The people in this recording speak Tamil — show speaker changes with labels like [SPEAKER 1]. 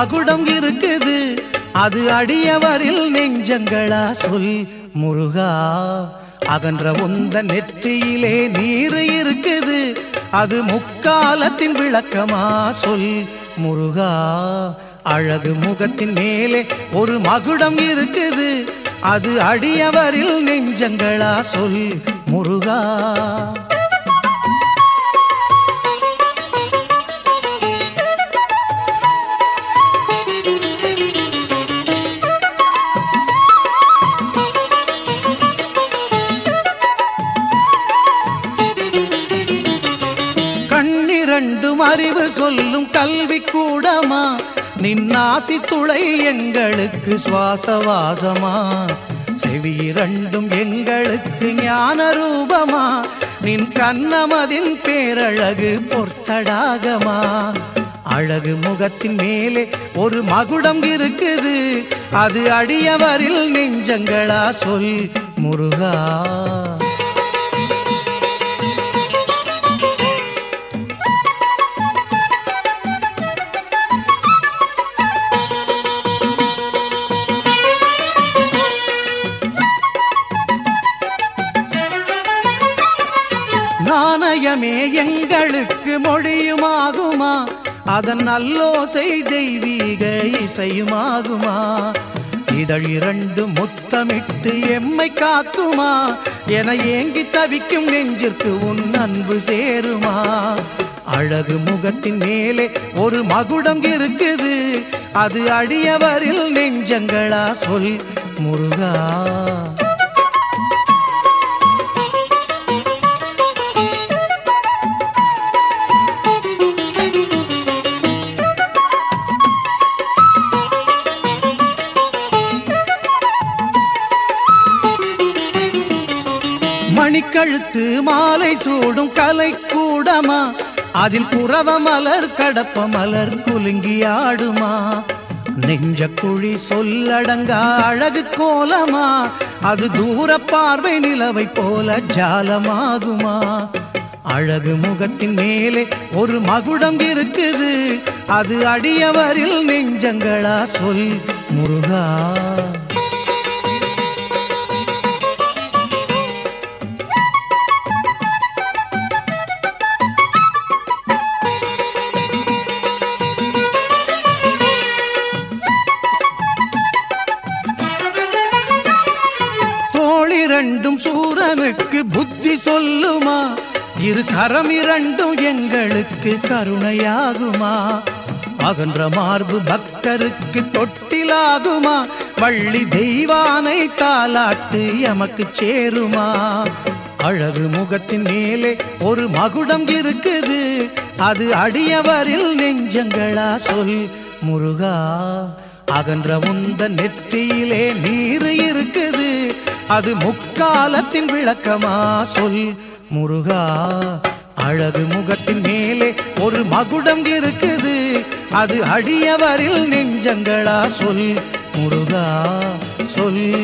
[SPEAKER 1] மகுடம் இருக்குது அது அடியவரில் நெஞ்சங்களா சொல் முருகா அகன்ற உந்த நெற்றியிலே நீர் இருக்குது அது முக்காலத்தின் விளக்கமா சொல் முருகா அழகு முகத்தின் மேலே ஒரு மகுடம் இருக்குது அது அடியவரில் நெஞ்சங்களா சொல் முருகா கண்ணிரண்டும் அறிவு சொல்லும் கல்வி கூடமா நின்னாசி துளை எங்களுக்கு சுவாசவாசமா செவி இரண்டும் எங்களுக்கு ஞான ரூபமா நின் கண்ணமதின் பேரழகு பொற்தடாகமா அழகு முகத்தின் மேலே ஒரு மகுடம் இருக்குது அது அடியவரில் நெஞ்சங்களா சொல் முருகா நாணயமே எங்களுக்கு மொழியுமாகுமா அதன் நல்லோசை தெய்வீக இசையுமாகுமா இதழ் இரண்டு முத்தமிட்டு எம்மை காக்குமா என ஏங்கி தவிக்கும் நெஞ்சிற்கு உன் அன்பு சேருமா அழகு முகத்தின் மேலே ஒரு மகுடம் இருக்குது அது அடியவரில் நெஞ்சங்களா சொல் முருகா மணிக்கழுத்து மாலை சூடும் கலை கூடமா அதில் புறவ மலர் கடப்ப மலர் குலுங்கியாடுமா நெஞ்ச குழி சொல்லடங்கா அழகு கோலமா அது தூர பார்வை நிலவை போல ஜாலமாகுமா அழகு முகத்தின் மேலே ஒரு மகுடம் இருக்குது அது அடியவரில் நெஞ்சங்களா சொல் முருகா தோளிரண்டும் சூரனுக்கு புத்தி சொல்லுமா இரு கரம் இரண்டும் எங்களுக்கு கருணையாகுமா அகன்ற மார்பு பக்தருக்கு தொட்டிலாகுமா வள்ளி தெய்வானை தாலாட்டு எமக்கு சேருமா அழகு முகத்தின் மேலே ஒரு மகுடம் இருக்குது அது அடியவரில் நெஞ்சங்களா சொல் முருகா அகன்ற உந்த நெற்றியிலே நீர் இருக்குது அது முக்காலத்தின் விளக்கமா சொல் முருகா அழகு முகத்தின் மேலே ஒரு மகுடம் இருக்குது அது அடியவரில் நெஞ்சங்களா சொல் முருகா சொல்